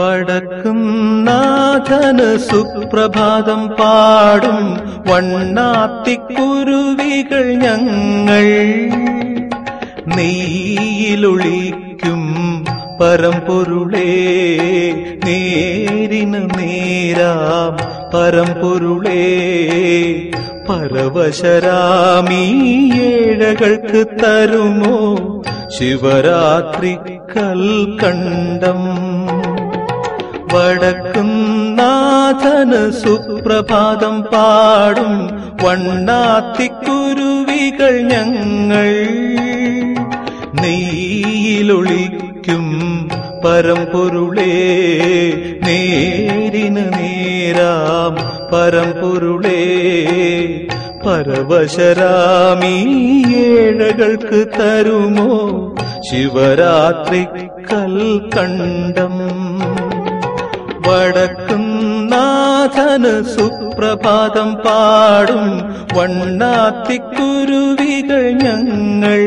വടക്കും നാഥന് സുപ്രഭാതം പാടും വണ്ണാത്തിക്കുരുവികൾ ഞങ്ങൾ നെയ്യിലൊളിക്കും പരമ്പൊരുളേ നേരിന് നേരാം പരമ്പൊരുളേ പരവശരാമീ ഏഴകൾക്ക് തരുമോ ശിവരാത്രി കൽക്കണ്ടം വടക്കും നാഥന് സുപ്രഭാതം പാടും വണ്ണാത്തിക്കുരുവികൾ ഞങ്ങൾ നെയ്യിലൊളിക്കും പരമ്പൊരുളേ നേരിന് നേരാം പരമ്പൊരുളേ പരവശരാമീ ഏഴകൾക്ക് തരുമോ ശിവരാത്രി കൽക്കണ്ടം വടക്കും നാഥന് സുപ്രഭാതം പാടും വണ്ണാത്തിക്കുരുവികൾ ഞങ്ങൾ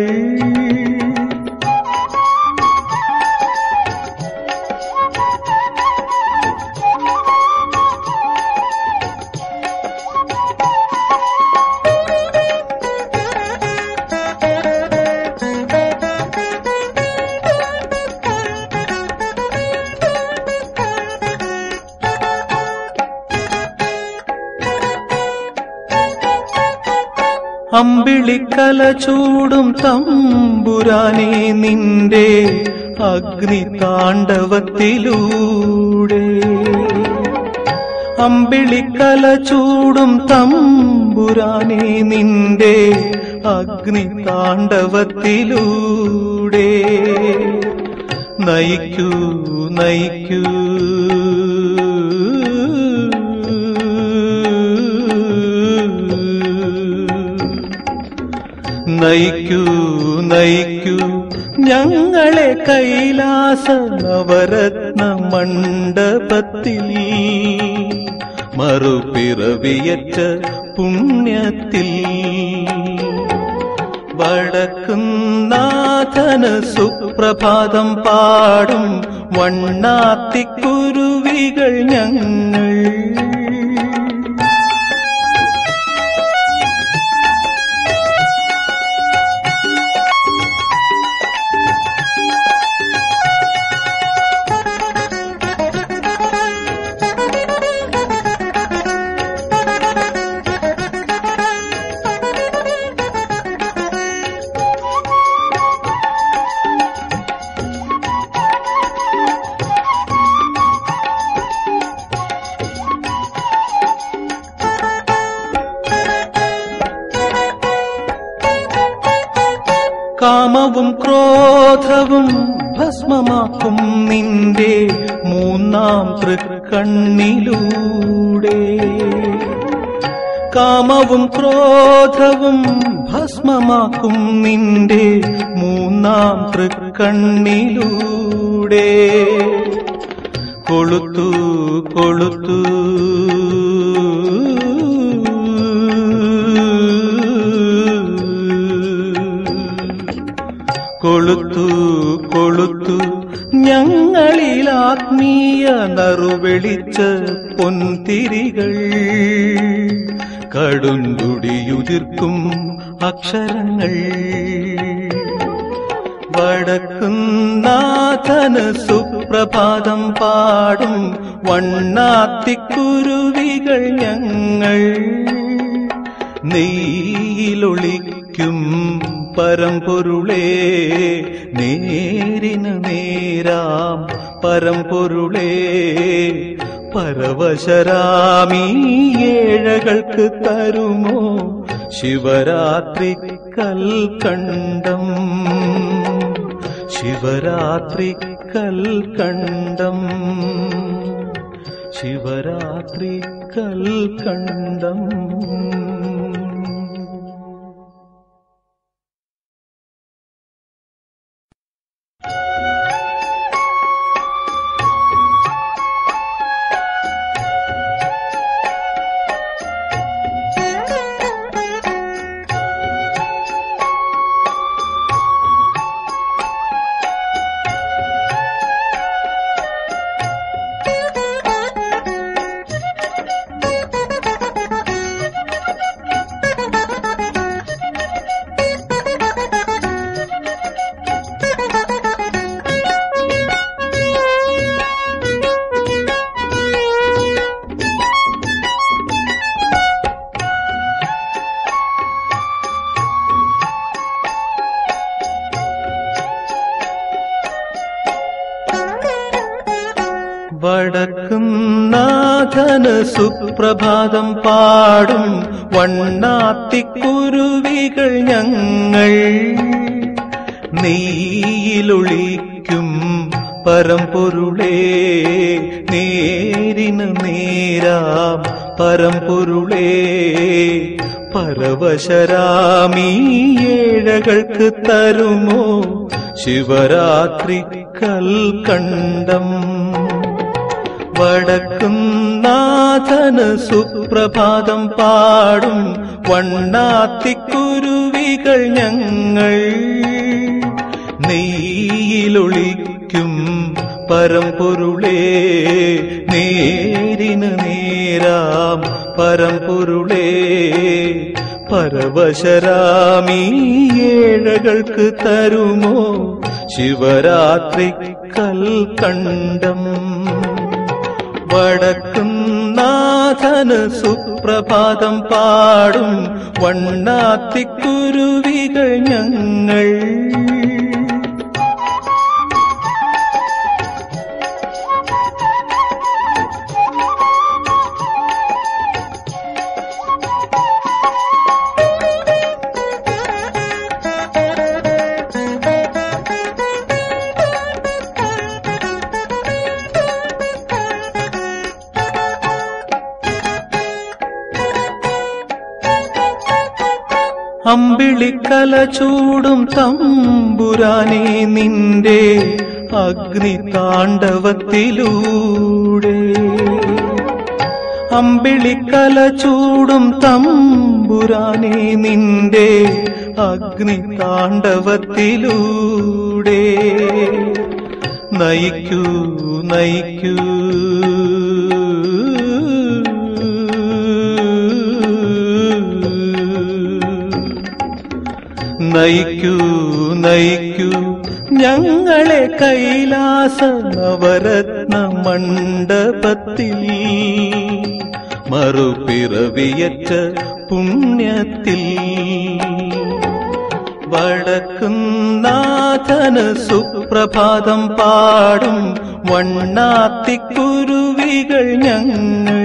അമ്പിളിക്കല ചൂടും തമ്പുരാനെ നിന്റെ അഗ്നി താണ്ഡവത്തിലൂടെ അമ്പിളിക്കല ചൂടും തമ്പുരാനെ നിന്റെ അഗ്നി താണ്ഡവത്തിലൂടെ നയിക്കൂ നയിക്കൂ നയിക്കൂ നയിക്കൂ ഞങ്ങളെ കൈലാസ നവരത്ന മണ്ഡപത്തിൽ മറുപിറവിയറ്റ പുണ്യത്തിൽ വടക്കും നാഥന് സുപ്രഭാതം പാടും വണ്ണാത്തിക്കുരുവികൾ ഞങ്ങൾ കാമവും ക്രോധവും ഭസ്മമാക്കും നിന്റെ മൂന്നാം തൃക്കണ്ണിലൂടെ കാമവും ക്രോധവും ഭസ്മമാക്കും നിന്റെ മൂന്നാം തൃക്കണ്ണിലൂടെ കൊളുത്തു കൊളുത്തു കൊളുത്തു കൊളുത്തു ഞങ്ങളിൽ ആത്മീയ നറുവെളിച്ച പൊൻതിരികൾ കടുന്തുടിയുതിർക്കും അക്ഷരങ്ങൾ വടക്കും നാഥന് സുപ്രഭാതം പാടും വണ്ണാത്തിക്കുരുവികൾ ഞങ്ങൾ നെയ്യിലൊളിക്കും പരമ്പൊരുളേ നേരിന് നേരാം പരമ്പൊരുളേ പരവശരാമീ ഏഴകൾക്ക് തരുമോ ശിവരാത്രി കൽക്കണ്ടം ശിവരാത്രി കൽക്കണ്ടം ശിവരാത്രി കൽക്കണ്ടം വടക്കുന്നാഥന് സുപ്രഭാതം പാടും വണ്ണാത്തിക്കുരുവികൾ ഞങ്ങൾ നെയ്യിലൊളിക്കും പരമ്പൊരുളേ നേരിന് നേരാം പരമ്പൊരുളേ പരവശരാമീ ഏഴകൾക്ക് തരുമോ ശിവരാത്രി കൽക്കണ്ടം വടക്കുന്നാഥന് സുപ്രഭാതം പാടും വണ്ണാത്തിക്കുരുവികൾ ഞങ്ങൾ നെയ്യിലൊളിക്കും പരമ്പൊരുളേ നേരിന് നേരാം പരമ്പൊരുളേ പരവശരാമീ ഏഴകൾക്ക് തരുമോ ശിവരാത്രി കൽക്കണ്ടം വടക്കുന്നാഥന് സുപ്രഭാതം പാടും വണ്ണാത്തിക്കുരുവികൾ ഞങ്ങൾ അമ്പിളിക്കല ചൂടും തമ്പുരാനെ നിന്റെ അഗ്നി താണ്ഡവത്തിലൂടെ അമ്പിളിക്കല ചൂടും തമ്പുരാനെ നിന്റെ അഗ്നി താണ്ഡവത്തിലൂടെ നയിക്കൂ നയിക്കൂ നയിക്കൂ നയിക്കൂ ഞങ്ങളെ കൈലാസ നവരത്ന മണ്ഡപത്തിൽ മറുപിറവിയറ്റ പുണ്യത്തിൽ വടക്കുന്നാഥന് സുപ്രഭാതം പാടും വണ്ണാത്തിക്കുരുവികൾ ഞങ്ങൾ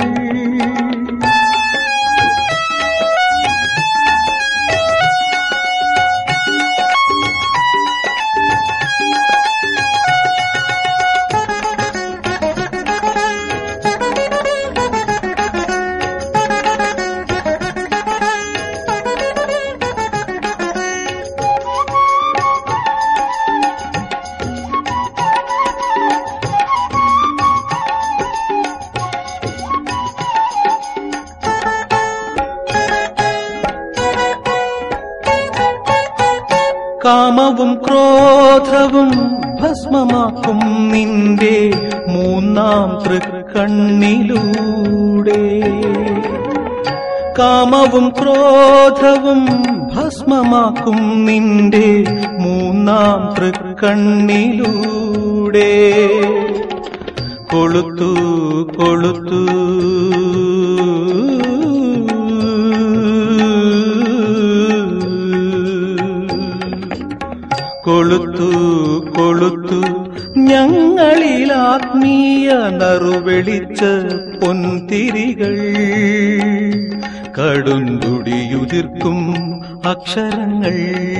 കാമവും ക്രോധവും ഭസ്മമാക്കും നിന്റെ മൂന്നാം തൃക്കണ്ണിലൂടെ കാമവും ക്രോധവും ഭസ്മമാക്കും നിന്റെ മൂന്നാം തൃക്കണ്ണിലൂടെ കൊളുത്തു കൊളുത്തു കൊളുത്തു കൊളുത്തു ഞങ്ങളിൽ ആത്മീയ നറുവെളിച്ച പൊൻതിരികൾ കടുന്തുടിയുതിർക്കും അക്ഷരങ്ങൾ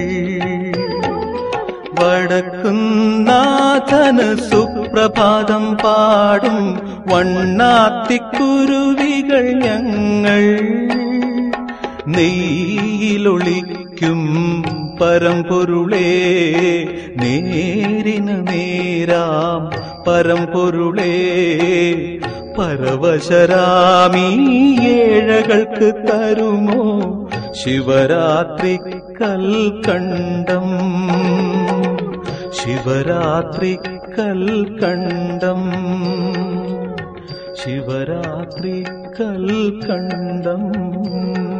വടക്കുന്നാഥന് സുപ്രഭാതം പാടും വണ്ണാത്തിക്കുരുവികൾ ഞങ്ങൾ നെയ്യിലൊളിക്കും പരമ്പൊരുളേ നേരിന് നേരാം പരമ്പൊരുളേ പരവശരാമീ ഏഴകൾക്ക് തരുമോ ശിവരാത്രി കൽക്കണ്ടം ശിവരാത്രി കൽക്കണ്ടം ശിവരാത്രി കൽക്കണ്ടം